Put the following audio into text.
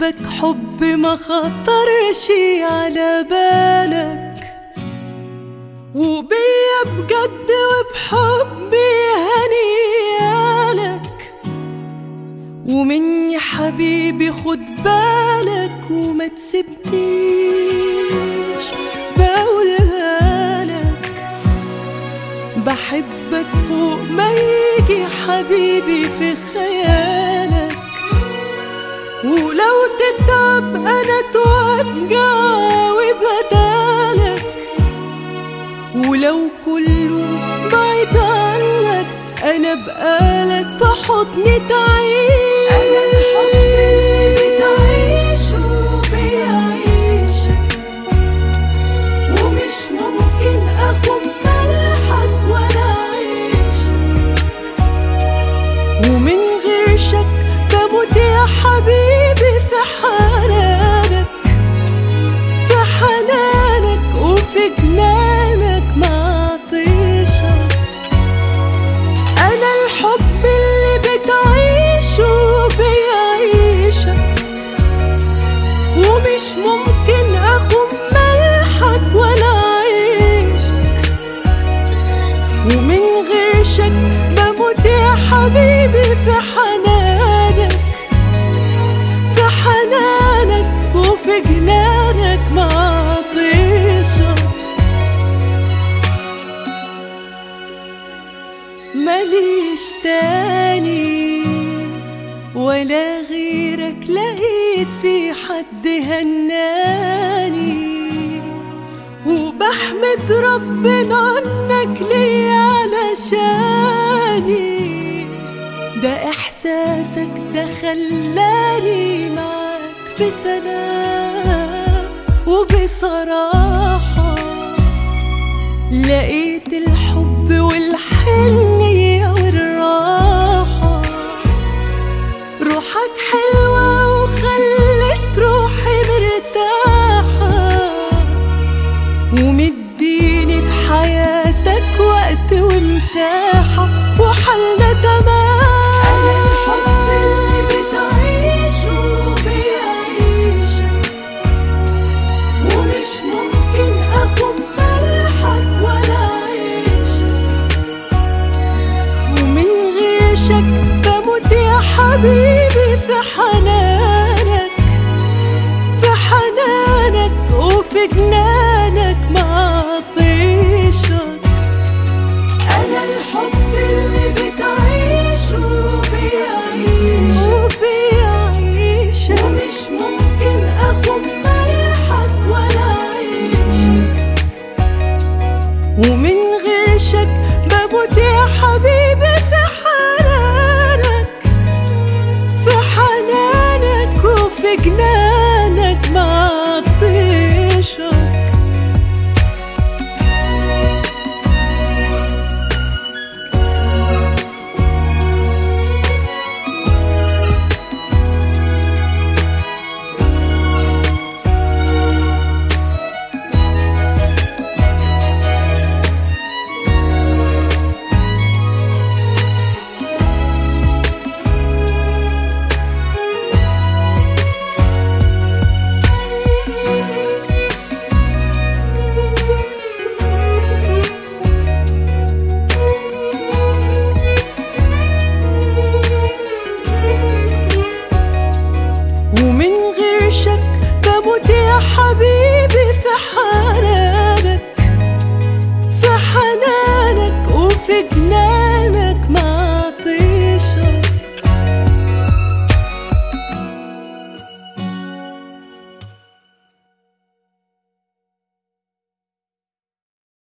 بحبك حب ما خطرش على بالك وبيا بجد وبحبي هنيالك ومني حبيبي خد بالك وما تسيبنيش بقولها لك بحبك فوق ما يجي حبيبي في خيالك ولو تتعب انا توجع وبدالك ولو كله بعيد عنك انا بقالك في حضني تعيش انا الحب اللي بتعيشه بيعيشك ومش ممكن اخد ملحك ولا عيشك ومن غير شك بموت يا حبيبي في حنانك في حنانك وفي جنانك مع طيشك أنا الحب اللي بتعيشه بيعيشك ومش ممكن أخم ملحك ولا عيشك ومن غير شك بموت يا حبيبي في حنانك في حنانك وفي جنانك مع طيشك ماليش تاني ولا غيرك لقيت في حد هناني وبحمد ربنا انك لي علشاني ده احساسك ده خلاني معاك في سلام وبصراحة لقيت الحب والحنية والراحة روحك حلوة وخلت روحي مرتاحة ومديني في حياتك وقت ومساحة وحلنا تمام أنا الحب اللي بتعيشه بيعيشك ومش ممكن أخد ملحك ولا عيشك ومن غير شك بموت يا حبيبي في حنانك في حنانك وفي جنانك